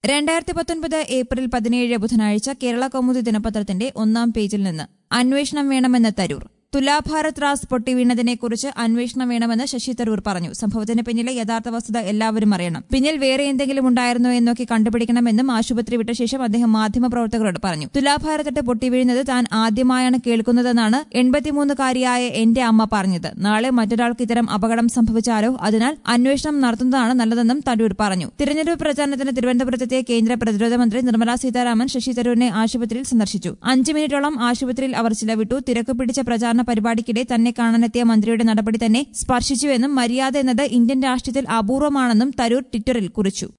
രണ്ടായിരത്തി പത്തൊൻപത് ഏപ്രിൽ പതിനേഴ് ബുധനാഴ്ച കേരള കൗമുദി ദിനപത്രത്തിന്റെ ഒന്നാം പേജിൽ നിന്ന് അന്വേഷണം വേണമെന്ന് തരൂർ തുലാഭാരത് റാസ് പൊട്ടി വീണതിനെക്കുറിച്ച് അന്വേഷണം വേണമെന്ന് ശശി തരൂർ പറഞ്ഞു സംഭവത്തിന് പിന്നിലെ യഥാർത്ഥ വസ്തുത എല്ലാവരും അറിയണം പിന്നിൽ വേറെ എന്തെങ്കിലും ഉണ്ടായിരുന്നോ എന്നൊക്കെ കണ്ടുപിടിക്കണമെന്നും ആശുപത്രി വിട്ട ശേഷം അദ്ദേഹം മാധ്യമപ്രവർത്തകരോട് പറഞ്ഞു തുലാഭാരതട്ട് പൊട്ടി വീഴുന്നത് താൻ ആദ്യമായാണ് കേൾക്കുന്നതെന്നാണ് എൺപത്തിമൂന്നുകാരിയായ എന്റെ അമ്മ പറഞ്ഞത് നാളെ മറ്റൊരാൾക്ക് ഇത്തരം അപകടം സംഭവിച്ചാലോ അതിനാൽ അന്വേഷണം നടത്തുന്നതാണ് നല്ലതെന്നും തരൂർ പറഞ്ഞു തിരഞ്ഞെടുപ്പ് പ്രചാരണത്തിന് തിരുവനന്തപുരത്തെത്തിയ കേന്ദ്ര പ്രതിരോധ മന്ത്രി നിർമ്മലാ സീതാരാമൻ ശശി തരൂരിനെ ആശുപത്രിയിൽ സന്ദർശിച്ചു അഞ്ച് മിനിറ്റോളം ആശുപത്രിയിൽ അവർ ചിലവിട്ടു തിരക്ക് പിടിച്ച പ്രചാരണ പരിപാടിക്കിടെ തന്നെ കാണാനെത്തിയ മന്ത്രിയുടെ നടപടി തന്നെ സ്പർശിച്ചുവെന്നും മര്യാദ എന്നത് ഇന്ത്യൻ രാഷ്ട്രീയത്തിൽ അപൂർവമാണെന്നും തരൂർ ട്വിറ്ററിൽ കുറിച്ചു